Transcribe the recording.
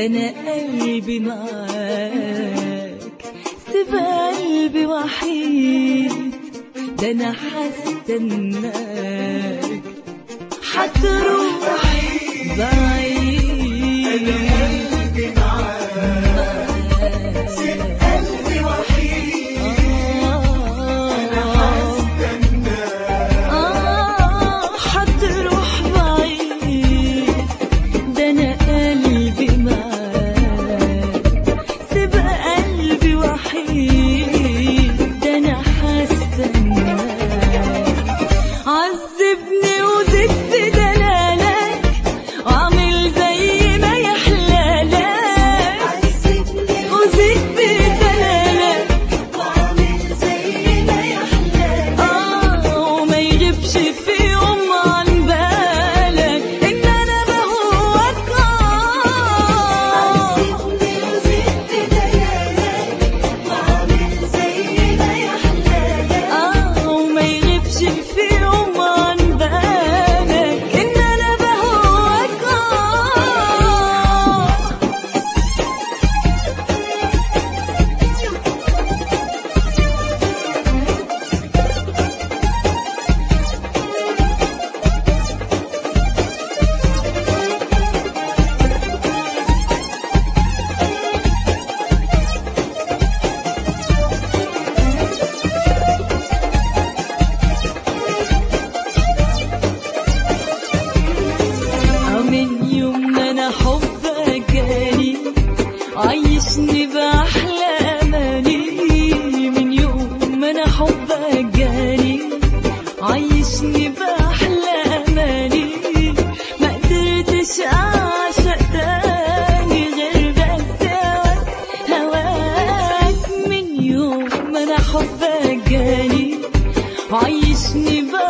انا قلبي معاك سيب قلبي وحيد ده انا هستناك هتروح بعيد قلبي وحيد آه هتروح بعيد ده أنا قلبي معاك سيب قلبي وحيد ده أنا هستناك عذبني وزد في دلالك وعامل زي ما يحلالك عذبني وزد في دلالك وعامل زي ما يحلالك آه وما يغيبش في يوم عن بالك إن أنا بهواك آه عذبني وزدت دلالك وعامل زي ما يحلالك آه وما يغيبش في يوم عن بالك إن أنا بهواك آه من يوم ما انا حبك جاني عيشني باحلى اماني من يوم ما انا حبك جاني عيشني باحلى اماني ما قدرتش اعشق تاني غير بس هواك هواك من يوم ما انا حبك جاني عيشني باحلى